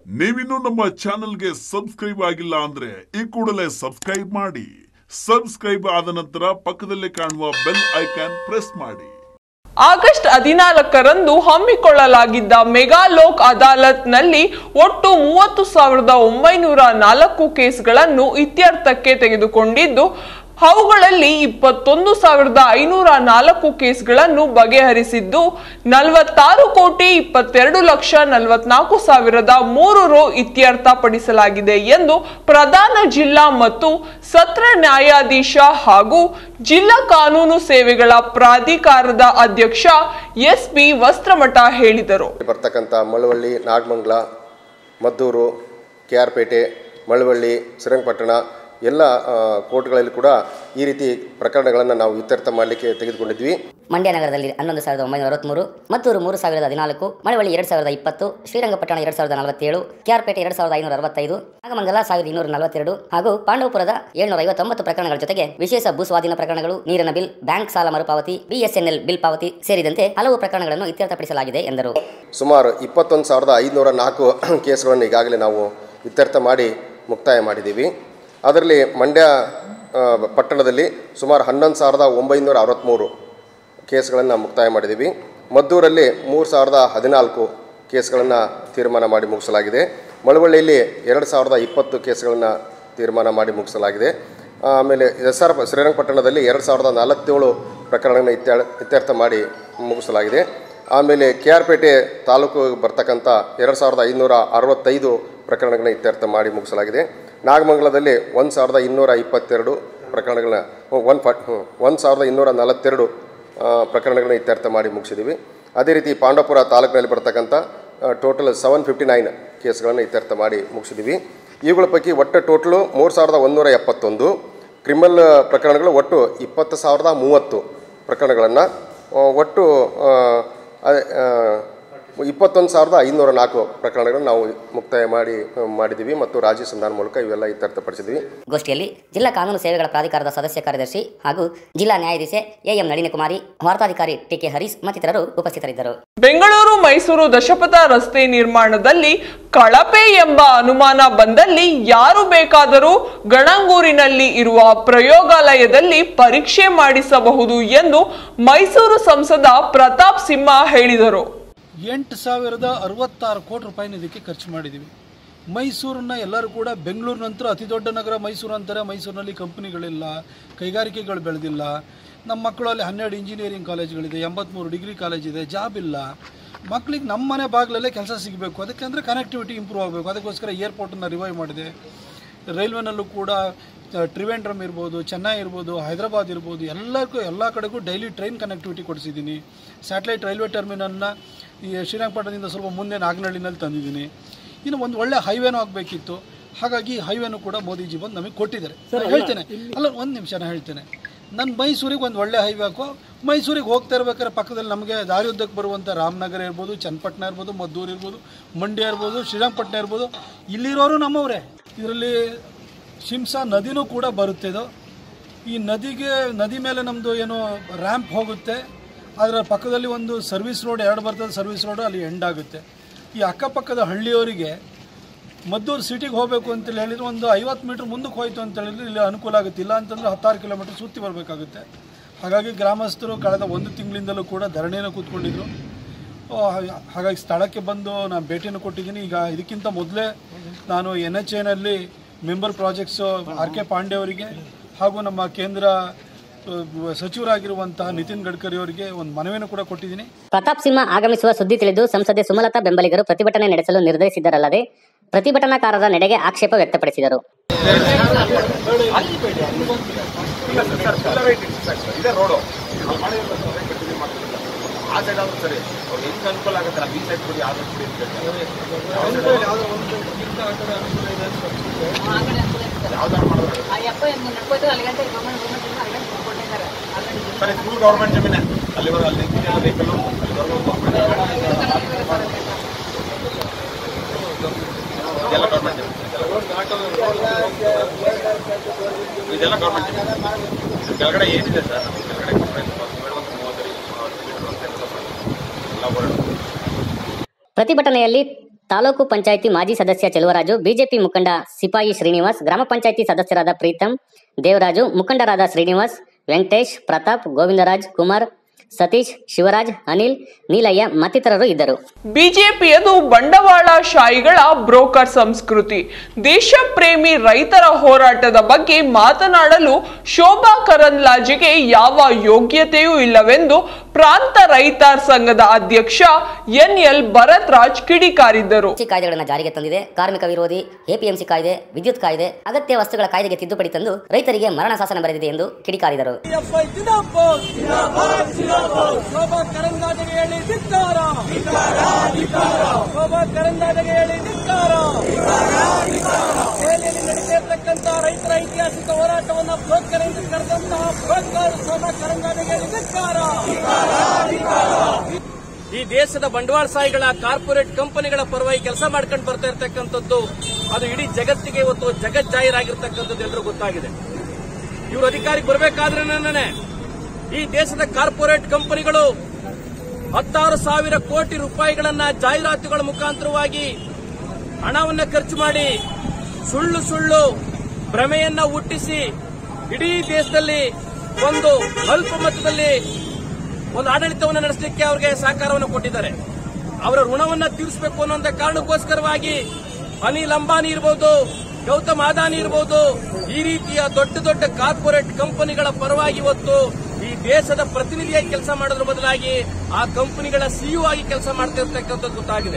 ನೀವಿನ್ನೂ ನಮ್ಮ ಚಾನೆಲ್ಗೆ ಸಬ್ಸ್ಕ್ರೈಬ್ ಆಗಿಲ್ಲ ಅಂದ್ರೆ ಈ ಕೂಡಲೇ ಸಬ್ಸ್ಕ್ರೈಬ್ ಮಾಡಿ ಸಬ್ಸ್ಕ್ರೈಬ್ ಆದ ನಂತರ ಪಕ್ಕದಲ್ಲಿ ಕಾಣುವ ಬೆಲ್ ಐಕಾನ್ ಪ್ರೆಸ್ ಮಾಡಿ ಆಗಸ್ಟ್ ಹದಿನಾಲ್ಕರಂದು ಹಮ್ಮಿಕೊಳ್ಳಲಾಗಿದ್ದ ಮೆಗಾ ಲೋಕ್ ಅದಾಲತ್ನಲ್ಲಿ ಒಟ್ಟು ಮೂವತ್ತು ಸಾವಿರದ ಒಂಬೈನೂರ ನಾಲ್ಕು ಕೇಸ್ಗಳನ್ನು ಇತ್ಯರ್ಥಕ್ಕೆ ತೆಗೆದುಕೊಂಡಿದ್ದು ಅವುಗಳಲ್ಲಿ ಇಪ್ಪತ್ತೊಂದು ಸಾವಿರದ ಐನೂರ ನಾಲ್ಕು ಕೇಸ್ಗಳನ್ನು ಬಗೆಹರಿಸಿದ್ದು ನಲವತ್ತಾರು ಕೋಟಿ ಇಪ್ಪತ್ತೆರಡು ಲಕ್ಷ ನಲವತ್ನಾಲ್ಕು ಸಾವಿರದ ಮೂರು ರು ಇತ್ಯರ್ಥಪಡಿಸಲಾಗಿದೆ ಎಂದು ಪ್ರಧಾನ ಜಿಲ್ಲಾ ಮತ್ತು ಸತ್ರ ನ್ಯಾಯಾಧೀಶ ಹಾಗೂ ಜಿಲ್ಲಾ ಕಾನೂನು ಸೇವೆಗಳ ಪ್ರಾಧಿಕಾರದ ಅಧ್ಯಕ್ಷ ಎಸ್ ಬಿ ವಸ್ತ್ರಮಠ ಹೇಳಿದರು ಬರ್ತಕ್ಕಂಥ ಮಳವಳ್ಳಿ ನಾಗಮಂಗಲ ಮದ್ದೂರು ಕೆ ಆರ್ ಪೇಟೆ ಮಳವಳ್ಳಿ ಶ್ರೀರಂಗಪಟ್ಟಣ ಎಲ್ಲ ಆ, ಕೋರ್ಟ್ಗಳಲ್ಲಿ ಕೂಡ ಈ ರೀತಿ ಪ್ರಕರಣಗಳನ್ನು ನಾವು ಇತ್ಯರ್ಥ ಮಾಡಲಿಕ್ಕೆ ತೆಗೆದುಕೊಂಡಿದ್ವಿ ಮಂಡ್ಯ ನಗರದಲ್ಲಿ ಹನ್ನೊಂದು ಸಾವಿರದ ಒಂಬೈನೂರ ಅರವತ್ಮೂರು ಮತ್ತೂರು ಮೂರು ಸಾವಿರದ ಹದಿನಾಲ್ಕು ಮಳವಳ್ಳಿ ಎರಡು ಸಾವಿರದ ಇಪ್ಪತ್ತು ಶ್ರೀರಂಗಪಟ್ಟಣ ಎರಡು ಸಾವಿರದ ನಲವತ್ತೇಳು ಕೆಆರ್ಪೇಟೆ ಎರಡು ಸಾವಿರದ ಐನೂರ ಅರವತ್ತೈದು ನಾಗಮಂಗಲ ಸಾವಿರದ ಇನ್ನೂರ ನಲವತ್ತೆರಡು ಹಾಗೂ ಪಾಂಡವಪುರದ ಏಳ್ನೂರ ಐವತ್ತೊಂಬತ್ತು ಪ್ರಕರಣಗಳ ಜೊತೆಗೆ ವಿಶೇಷ ಭೂ ಸ್ವಾಧೀನ ಪ್ರಕರಣಗಳು ನೀರಿನ ಬಿಲ್ ಬ್ಯಾಂಕ್ ಸಾಲ ಮರುಪಾವತಿ ಬಿಎಸ್ಎನ್ಎಲ್ ಬಿಲ್ ಪಾವತಿ ಸೇರಿದಂತೆ ಹಲವು ಪ್ರಕರಣಗಳನ್ನು ಇತ್ಯರ್ಥಪಡಿಸಲಾಗಿದೆ ಎಂದರು ಸುಮಾರು ಇಪ್ಪತ್ತೊಂದು ಸಾವಿರದ ಐದುನೂರ ನಾಲ್ಕು ಕೇಸ್ಗಳನ್ನು ಈಗಾಗಲೇ ನಾವು ಇತ್ಯರ್ಥ ಮಾಡಿ ಮುಕ್ತಾಯ ಮಾಡಿದ್ದೀವಿ ಅದರಲ್ಲಿ ಮಂಡ್ಯ ಆ, ಪಟ್ಟಣದಲ್ಲಿ ಸುಮಾರು ಹನ್ನೊಂದು ಸಾವಿರದ ಒಂಬೈನೂರ ಅರವತ್ತ್ಮೂರು ಕೇಸ್ಗಳನ್ನು ಮುಕ್ತಾಯ ಮಾಡಿದ್ದೀವಿ ಮದ್ದೂರಲ್ಲಿ ಮೂರು ಸಾವಿರದ ಹದಿನಾಲ್ಕು ಕೇಸ್ಗಳನ್ನು ತೀರ್ಮಾನ ಮಾಡಿ ಮುಗಿಸಲಾಗಿದೆ ಮಳವಳ್ಳಿಯಲ್ಲಿ ಎರಡು ಸಾವಿರದ ಇಪ್ಪತ್ತು ಕೇಸ್ಗಳನ್ನು ತೀರ್ಮಾನ ಮಾಡಿ ಮುಗಿಸಲಾಗಿದೆ ಆಮೇಲೆ ಎಸ್ ಆರ್ ಶ್ರೀರಂಗಪಟ್ಟಣದಲ್ಲಿ ಎರಡು ಸಾವಿರದ ನಲವತ್ತೇಳು ಪ್ರಕರಣಗಳನ್ನು ಇತ್ಯ ಇತ್ಯರ್ಥ ಮಾಡಿ ಮುಗಿಸಲಾಗಿದೆ ಆಮೇಲೆ ಕೆ ಆರ್ ಪೇಟೆ ತಾಲೂಕು ಬರ್ತಕ್ಕಂಥ ಎರಡು ಸಾವಿರದ ಐನೂರ ಅರವತ್ತೈದು ಪ್ರಕರಣಗಳನ್ನ ಇತ್ಯರ್ಥ ಮಾಡಿ ಮುಗಿಸಲಾಗಿದೆ ನಾಗಮಂಗಲದಲ್ಲಿ ಒಂದು ಸಾವಿರದ ಇನ್ನೂರ ಇಪ್ಪತ್ತೆರಡು ಪ್ರಕರಣಗಳನ್ನ ಒನ್ ಫ ಒಂದು ಸಾವಿರದ ಇನ್ನೂರ ನಲವತ್ತೆರಡು ಆ, ಪ್ರಕರಣಗಳನ್ನ ಇತ್ಯರ್ಥ ಮಾಡಿ ಮುಗಿಸಿದ್ದೀವಿ ಅದೇ ರೀತಿ ಪಾಂಡವಪುರ ತಾಲೂಕಿನಲ್ಲಿ ಬರ್ತಕ್ಕಂಥ ಟೋಟಲ್ ಸೆವೆನ್ ಫಿಫ್ಟಿ ನೈನ್ ಕೇಸ್ಗಳನ್ನು ಇತ್ಯರ್ಥ ಮಾಡಿ ಮುಗಿಸಿದ್ದೀವಿ ಇವುಗಳ ಪೈಕಿ ಒಟ್ಟು ಟೋಟಲು ಮೂರು ಸಾವಿರದ ಒಂದೂರ ಎಪ್ಪತ್ತೊಂದು ಕ್ರಿಮಿನಲ್ ಪ್ರಕರಣಗಳು ಒಟ್ಟು ಇಪ್ಪತ್ತು ಸಾವಿರದ ಮೂವತ್ತು ಪ್ರಕರಣಗಳನ್ನು ಒಟ್ಟು ಆ, ಅದೇ, ಆ, ಇಪ್ಪತ್ತೊಂದು ಸಾವಿರದ ಐನೂರ ನಾಲ್ಕು ಪ್ರಕರಣಗಳನ್ನು ನಾವು ಮುಕ್ತಾಯ ಮಾಡಿ ಮಾಡಿದ್ದೀವಿ ಮತ್ತು ರಾಜಿ ಸಂಧಾನ ಮೂಲಕ ಇವೆಲ್ಲ ಇತ್ಯರ್ಥಪಡಿಸಿದ್ವಿ ಗೋಷ್ಠಿಯಲ್ಲಿ ಜಿಲ್ಲಾ ಕಾನೂನು ಸೇವೆಗಳ ಪ್ರಾಧಿಕಾರದ ಸದಸ್ಯ ಕಾರ್ಯದರ್ಶಿ ಹಾಗೂ ಜಿಲ್ಲಾ ನ್ಯಾಯಾಧೀಶೆ ಎಎಂ ನಳಿನಕುಮಾರಿ ವಾರ್ತಾಧಿಕಾರಿ ಟಿಕೆ ಹರೀಶ್ ಮತ್ತಿತರರು ಉಪಸ್ಥಿತರಿದ್ದರು ಬೆಂಗಳೂರು ಮೈಸೂರು ದಶಪಥ ರಸ್ತೆ ನಿರ್ಮಾಣದಲ್ಲಿ ಕಳಪೆ ಎಂಬ ಅನುಮಾನ ಬಂದಲ್ಲಿ ಯಾರು ಬೇಕಾದರೂ ಗಣಂಗೂರಿನಲ್ಲಿ ಇರುವ ಪ್ರಯೋಗಾಲಯದಲ್ಲಿ ಪರೀಕ್ಷೆ ಮಾಡಿಸಬಹುದು ಎಂದು ಮೈಸೂರು ಸಂಸದ ಪ್ರತಾಪ್ ಸಿಂಹ ಹೇಳಿದರು ಎಂಟು ಸಾವಿರದ ಅರವತ್ತಾರು ಕೋಟಿ ರೂಪಾಯಿನ ಇದಕ್ಕೆ ಖರ್ಚು ಮಾಡಿದ್ದೀವಿ ಮೈಸೂರನ್ನ ಎಲ್ಲರೂ ಕೂಡ ಬೆಂಗಳೂರು ನಂತರ ಅತಿ ದೊಡ್ಡ ನಗರ ಮೈಸೂರು ಅಂತಾರೆ ಮೈಸೂರಿನಲ್ಲಿ ಕಂಪ್ನಿಗಳಿಲ್ಲ ಕೈಗಾರಿಕೆಗಳು ಬೆಳೆದಿಲ್ಲ ನಮ್ಮ ಮಕ್ಕಳಲ್ಲಿ ಹನ್ನೆರಡು ಇಂಜಿನಿಯರಿಂಗ್ ಕಾಲೇಜ್ಗಳಿದೆ ಎಂಬತ್ತ್ಮೂರು ಡಿಗ್ರಿ ಕಾಲೇಜ್ ಇದೆ ಜಾಬ್ ಇಲ್ಲ ಮಕ್ಕಳಿಗೆ ನಮ್ಮ ಮನೆ ಬಾಗಿಲಲ್ಲೇ ಕೆಲಸ ಸಿಗಬೇಕು ಅದಕ್ಕೆ ಅಂದರೆ ಕನೆಕ್ಟಿವಿಟಿ ಇಂಪ್ರೂವ್ ಆಗಬೇಕು ಅದಕ್ಕೋಸ್ಕರ ಏರ್ಪೋರ್ಟನ್ನು ರಿವೈವ್ ಮಾಡಿದೆ ರೈಲ್ವೆನಲ್ಲೂ ಕೂಡ ಆ, ಟ್ರಿವೆಂಡ್ರಮ್ ಇರ್ಬೋದು ಚೆನ್ನೈ ಇರ್ಬೋದು ಹೈದರಾಬಾದ್ ಇರ್ಬೋದು ಎಲ್ಲಕ್ಕೂ ಎಲ್ಲ ಕಡೆಗೂ ಡೈಲಿ ಟ್ರೈನ್ ಕನೆಕ್ಟಿವಿಟಿ ಕೊಡಿಸಿದ್ದೀನಿ ಸ್ಯಾಟಲೈಟ್ ರೈಲ್ವೆ ಟರ್ಮಿನಲ್ನ ಈ ಶ್ರೀರಂಗಪಟ್ಟಣದಿಂದ ಸ್ವಲ್ಪ ಮುಂದೆ ನಾಗನಹಳ್ಳಿನಲ್ಲಿ ತಂದಿದ್ದೀನಿ ಇನ್ನು ಒಂದು ಒಳ್ಳೆ ಹೈವೇನೂ ಆಗಬೇಕಿತ್ತು ಹಾಗಾಗಿ ಹೈವೇನೂ ಕೂಡ ಮೋದಿಜಿ ಬಂದು ನಮಗೆ ಕೊಟ್ಟಿದ್ದಾರೆ ನಾನು ಹೇಳ್ತೇನೆ ಅಲ್ಲ ಒಂದು ನಿಮಿಷ ನಾನು ಹೇಳ್ತೇನೆ ನನ್ನ ಮೈಸೂರಿಗೆ ಒಂದು ಒಳ್ಳೆ ಹೈವೇ ಹಾಕೋ ಮೈಸೂರಿಗೆ ಹೋಗ್ತಾ ಇರ್ಬೇಕಾದ್ರೆ ಪಕ್ಕದಲ್ಲಿ ನಮಗೆ ದಾರಿಯುದ್ದಕ್ಕೆ ಬರುವಂಥ ರಾಮನಗರ ಇರ್ಬೋದು ಚನ್ನಪಟ್ಟಣ ಇರ್ಬೋದು ಮದ್ದೂರು ಇರ್ಬೋದು ಮಂಡ್ಯ ಇರ್ಬೋದು ಶ್ರೀರಂಗಪಟ್ಟಣ ಇರ್ಬೋದು ಇಲ್ಲಿರೋರು ನಮ್ಮವರೇ ಇದರಲ್ಲಿ ಶಿಂಸಾ ನದಿನೂ ಕೂಡ ಬರುತ್ತೆ ಇದು ಈ ನದಿಗೆ ನದಿ ಮೇಲೆ ನಮ್ಮದು ಏನು ರ್ಯಾಂಪ್ ಹೋಗುತ್ತೆ ಅದರ ಪಕ್ಕದಲ್ಲಿ ಒಂದು ಸರ್ವಿಸ್ ರೋಡ್ ಎರಡು ಬರ್ತದೆ ಸರ್ವಿಸ್ ರೋಡು ಅಲ್ಲಿ ಎಂಡ್ ಆಗುತ್ತೆ ಈ ಅಕ್ಕಪಕ್ಕದ ಹಳ್ಳಿಯವರಿಗೆ ಮದ್ದೂರು ಸಿಟಿಗೆ ಹೋಗಬೇಕು ಅಂತೇಳಿ ಹೇಳಿದ್ರೆ ಒಂದು ಐವತ್ತು ಮೀಟ್ರ್ ಮುಂದಕ್ಕೆ ಹೋಯ್ತು ಅಂತ ಹೇಳಿದ್ರೆ ಇಲ್ಲಿ ಅನುಕೂಲ ಆಗುತ್ತೆ ಇಲ್ಲ ಅಂತಂದ್ರೆ ಹತ್ತಾರು ಕಿಲೋಮೀಟ್ರ್ ಸುತ್ತಿ ಬರಬೇಕಾಗುತ್ತೆ ಹಾಗಾಗಿ ಗ್ರಾಮಸ್ಥರು ಕಳೆದ ಒಂದು ತಿಂಗಳಿಂದಲೂ ಕೂಡ ಧರಣಿಯನ್ನು ಕೂತ್ಕೊಂಡಿದ್ರು ಓ, ಹಾ- ಹಾಗಾಗಿ ಸ್ಥಳಕ್ಕೆ ಬಂದು ನಾನು ಭೇಟಿಯನ್ನು ಕೊಟ್ಟಿದ್ದೀನಿ ಈಗ ಇದಕ್ಕಿಂತ ಮೊದಲೇ ನಾನು ಎನ್ ಎಚ್ ಎನಲ್ಲಿ member projects R K Pandey ಅವರಿಗೆ ಹಾಗೂ ನಮ್ಮ ಕೇಂದ್ರ ಆ, ಸಚಿವರಾಗಿರುವಂತಹ ನಿತಿನ್ ಗಡ್ಕರಿ ಅವರಿಗೆ ಒಂದು ಮನವಿಯನ್ನು ಕೂಡ ಕೊಟ್ಟಿದ್ದೀನಿ ಪ್ರತಾಪ್ ಸಿಂಹ ಆಗಮಿಸುವ ಸುದ್ದಿ ತಿಳಿದು ಸಂಸದೆ ಸುಮಲತಾ ಬೆಂಬಲಿಗರು ಪ್ರತಿಭಟನೆ ನಡೆಸಲು ನಿರ್ಧರಿಸಿದ್ದರಲ್ಲದೆ ಪ್ರತಿಭಟನಾಕಾರರ ನಡೆಗೆ ಆಕ್ಷೇಪ ವ್ಯಕ್ತಪಡಿಸಿದರು ಸರಿ ಫುಲ್ ಗೌರ್ಮೆಂಟ್ ಜಮೀನೆ ಅಲ್ಲಿವರೆಗೂ ಅಲ್ಲಿ ವೆಹಿಕಲ್ ಇದೆಲ್ಲ ಗೌರ್ಮೆಂಟ್ ಇದೆಲ್ಲ ಗೌರ್ಮೆಂಟ್ ಕೆಳಗಡೆ ಏನಿದೆ ಸರ್ ಕೆಳಗಡೆ ಒಂದು ಮೂವತ್ತೈದು ಎಲ್ಲ ಓಡಾಡೋದು ಪ್ರತಿಭಟನೆಯಲ್ಲಿ ತಾಲೂಕು ಪಂಚಾಯಿತಿ ಮಾಜಿ ಸದಸ್ಯ ಚೆಲುವರಾಜು ಬಿಜೆಪಿ ಮುಖಂಡ ಸಿಪಾಯಿ ಶ್ರೀನಿವಾಸ್ ಗ್ರಾಮ ಪಂಚಾಯಿತಿ ಸದಸ್ಯರಾದ ಪ್ರೀತಂ ದೇವರಾಜು ಮುಖಂಡರಾದ ಶ್ರೀನಿವಾಸ್ ವೆಂಕಟೇಶ್ ಪ್ರತಾಪ್ ಗೋವಿಂದರಾಜ್ ಕುಮಾರ್ ಸತೀಶ್ ಶಿವರಾಜ್ ಅನಿಲ್ ನೀಲಯ್ಯ ಮತ್ತಿತರರು ಇದ್ದರು ಬಿಜೆಪಿಯದು ಬಂಡವಾಳಶಾಹಿಗಳ ಬ್ರೋಕರ್ ಸಂಸ್ಕೃತಿ ದೇಶ ಪ್ರೇಮಿ ರೈತರ ಹೋರಾಟದ ಬಗ್ಗೆ ಮಾತನಾಡಲು ಶೋಭಾ ಕರಂದ್ಲಾಜೆಗೆ ಯಾವ ಯೋಗ್ಯತೆಯೂ ಇಲ್ಲವೆಂದು ಪ್ರಾಂತ ರೈತರ ಸಂಘದ ಅಧ್ಯಕ್ಷ ಎನ್ ಎಲ್ ಭರತ್ ರಾಜ್ ಕಿಡಿಕಾರಿದ್ದರು ಕೃಷಿ ಕಾಯ್ದೆಗಳನ್ನು ಜಾರಿಗೆ ತಂದಿದೆ ಕಾರ್ಮಿಕ ವಿರೋಧಿ ಎಪಿಎಂಸಿ ಕಾಯ್ದೆ ವಿದ್ಯುತ್ ಕಾಯ್ದೆ ಅಗತ್ಯ ವಸ್ತುಗಳ ಕಾಯ್ದೆಗೆ ತಿದ್ದುಪಡಿ ತಂದು ರೈತರಿಗೆ ಮರಣ ಶಾಸನ ಬರೆದಿದೆ ಎಂದು ಕಿಡಿಕಾರಿದರು ಶೋಭಾ ಕರಂದಾಜೆಗೆ ಹೇಳಿ ಧಿಕ್ಕಾರ ಶೋಭಾ ಕರಂದಾಜೆಗೆ ಹೇಳಿ ಧಿಕ್ಕಾರ ದೆಹಲಿಯಲ್ಲಿ ನಡೀತಿರ್ತಕ್ಕಂಥ ರೈತರ ಐತಿಹಾಸಿಕ ಹೋರಾಟವನ್ನು ಬ್ರೋಕರ್ ಎಂದು ಕರೆದಂತಹ ಬ್ರೋಕರ್ ಶೋಭಾ ಕರಂದಾಜೆಗೆ ಹೇಳಿ ಧಿಕ್ಕಾರ ಈ ದೇಶದ ಬಂಡವಾಳಶಾಹಿಗಳ ಕಾರ್ಪೊರೇಟ್ ಕಂಪನಿಗಳ ಪರವಾಗಿ ಕೆಲಸ ಮಾಡ್ಕೊಂಡು ಬರ್ತಾ ಇರ್ತಕ್ಕಂಥದ್ದು ಅದು ಇಡೀ ಜಗತ್ತಿಗೆ ಇವತ್ತು ಜಗಜ್ಜಾಹಿರಾಗಿರ್ತಕ್ಕಂಥದ್ದು ಎಲ್ಲರೂ ಗೊತ್ತಾಗಿದೆ ಇವರು ಅಧಿಕಾರಿಗೆ ಬರಬೇಕಾದ್ರೆ ಈ ದೇಶದ ಕಾರ್ಪೊರೇಟ್ ಕಂಪನಿಗಳು ಹತ್ತಾರು ಸಾವಿರ ಕೋಟಿ ರೂಪಾಯಿಗಳನ್ನ ಜಾಹೀರಾತುಗಳ ಮುಖಾಂತರವಾಗಿ ಹಣವನ್ನ ಖರ್ಚು ಮಾಡಿ ಸುಳ್ಳು ಸುಳ್ಳು ಭ್ರಮೆಯನ್ನ ಹುಟ್ಟಿಸಿ ಇಡೀ ದೇಶದಲ್ಲಿ ಒಂದು ಅಲ್ಪ ಮಟ್ಟದಲ್ಲಿ ಒಂದು ಆಡಳಿತವನ್ನು ನಡೆಸಲಿಕ್ಕೆ ಅವರಿಗೆ ಸಹಕಾರವನ್ನು ಕೊಟ್ಟಿದ್ದಾರೆ ಅವರ ಋಣವನ್ನ ತೀರಿಸಬೇಕು ಅನ್ನೋ ಕಾರಣಕ್ಕೋಸ್ಕರವಾಗಿ ಅನಿಲ್ ಅಂಬಾನಿ ಇರಬಹುದು ಗೌತಮ್ ಅದಾನಿ ಇರಬಹುದು ಈ ರೀತಿಯ ದೊಡ್ಡ ದೊಡ್ಡ ಕಾರ್ಪೊರೇಟ್ ಕಂಪನಿಗಳ ಪರವಾಗಿ ಇವತ್ತು ಈ ದೇಶದ ಪ್ರತಿನಿಧಿಯಾಗಿ ಕೆಲಸ ಮಾಡೋದ್ರ ಬದಲಾಗಿ ಆ ಕಂಪನಿಗಳ ಸಿಇಒ ಆಗಿ ಕೆಲಸ ಮಾಡ್ತಿರ್ತಕ್ಕಂಥದ್ದು ಗೊತ್ತಾಗಿದೆ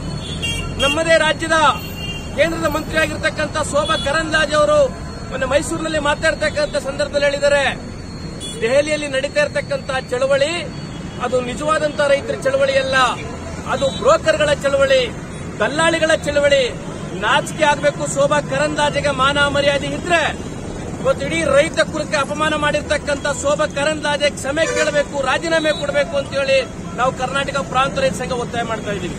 ನಮ್ಮದೇ ರಾಜ್ಯದ ಕೇಂದ್ರದ ಮಂತ್ರಿ ಆಗಿರ್ತಕ್ಕಂಥ ಶೋಭಾ ಕರಂದ್ಲಾಜೆ ಅವರು ಮೊನ್ನೆ ಮೈಸೂರಿನಲ್ಲಿ ಮಾತಾಡ್ತಕ್ಕಂಥ ಸಂದರ್ಭದಲ್ಲಿ ಹೇಳಿದ್ದಾರೆ ದೆಹಲಿಯಲ್ಲಿ ನಡೀತಾ ಇರತಕ್ಕಂತ ಚಳವಳಿ ಅದು ನಿಜವಾದಂತಹ ರೈತರ ಚಳವಳಿ ಅಲ್ಲ ಅದು ಬ್ರೋಕರ್ಗಳ ಚಳವಳಿ ದಲ್ಲಾಳಿಗಳ ಚಳವಳಿ ನಾಚಿಕೆ ಆಗಬೇಕು ಶೋಭಾ ಕರಂದಾಜೆಗೆ ಮಾನ ಮರ್ಯಾದೆ ಇದ್ರೆ ಇವತ್ತು ಇಡೀ ರೈತ ಕುಲಕ್ಕೆ ಅಪಮಾನ ಮಾಡಿರ್ತಕ್ಕಂಥ ಶೋಭಾ ಕರಂದಾಜೆ ಕ್ಷಮೆ ಕೇಳಬೇಕು ರಾಜೀನಾಮೆ ಕೊಡಬೇಕು ಅಂತ ಹೇಳಿ ನಾವು ಕರ್ನಾಟಕ ಪ್ರಾಂತ ರೈತ ಸಂಘ ಒತ್ತಾಯ ಮಾಡ್ತಾ ಇದ್ದೀವಿ